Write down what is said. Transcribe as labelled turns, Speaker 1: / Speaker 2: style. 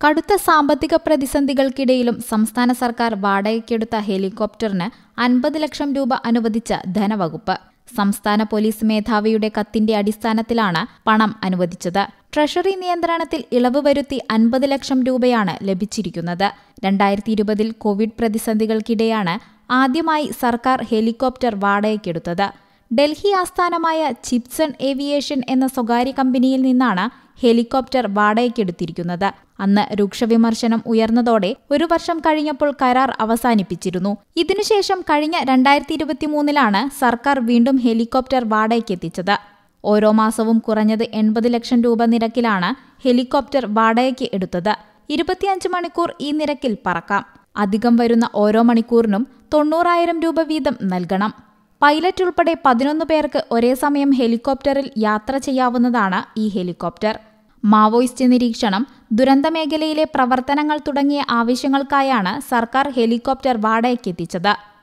Speaker 1: കടുത്ത സാമ്പത്തിക പ്രതിസന്ധികൾക്കിടയിലും സംസ്ഥാന സർക്കാർ വാടകയ്ക്കെടുത്ത ഹെലികോപ്റ്ററിന് അൻപത് ലക്ഷം രൂപ അനുവദിച്ച ധനവകുപ്പ് സംസ്ഥാന പോലീസ് മേധാവിയുടെ കത്തിന്റെ അടിസ്ഥാനത്തിലാണ് പണം അനുവദിച്ചത് ട്രഷറി നിയന്ത്രണത്തിൽ ഇളവ് വരുത്തി അൻപത് ലക്ഷം രൂപയാണ് ലഭിച്ചിരിക്കുന്നത് രണ്ടായിരത്തി ഇരുപതിൽ കോവിഡ് പ്രതിസന്ധികൾക്കിടെയാണ് ആദ്യമായി സർക്കാർ ഹെലികോപ്റ്റർ വാടകയ്ക്കെടുത്തത് ഡൽഹി ആസ്ഥാനമായ ചിപ്സൺ ഏവിയേഷൻ എന്ന സ്വകാര്യ കമ്പനിയിൽ നിന്നാണ് ഹെലികോപ്റ്റർ വാടകയ്ക്കെടുത്തിരിക്കുന്നത് അന്ന് രൂക്ഷ വിമർശനം ഉയർന്നതോടെ ഒരു വർഷം കഴിഞ്ഞപ്പോൾ കരാർ അവസാനിപ്പിച്ചിരുന്നു ഇതിനുശേഷം കഴിഞ്ഞ രണ്ടായിരത്തി ഇരുപത്തിമൂന്നിലാണ് സർക്കാർ വീണ്ടും ഹെലികോപ്റ്റർ വാടകയ്ക്കെത്തിച്ചത് ഓരോ മാസവും കുറഞ്ഞത് എൺപത് ലക്ഷം രൂപ നിരക്കിലാണ് ഹെലികോപ്റ്റർ വാടകയ്ക്ക് എടുത്തത് ഇരുപത്തിയഞ്ച് മണിക്കൂർ ഈ നിരക്കിൽ പറക്കാം അധികം വരുന്ന ഓരോ മണിക്കൂറിനും തൊണ്ണൂറായിരം രൂപ വീതം നൽകണം പൈലറ്റ് ഉൾപ്പെടെ പതിനൊന്ന് പേർക്ക് ഒരേ സമയം ഹെലികോപ്റ്ററിൽ യാത്ര ചെയ്യാവുന്നതാണ് ഈ ഹെലികോപ്റ്റർ മാവോയിസ്റ്റ് നിരീക്ഷണം ദുരന്തമേഖലയിലെ പ്രവർത്തനങ്ങൾ തുടങ്ങിയ ആവശ്യങ്ങൾക്കായാണ് സർക്കാർ ഹെലികോപ്റ്റർ വാടകയ്ക്കെത്തിച്ചത്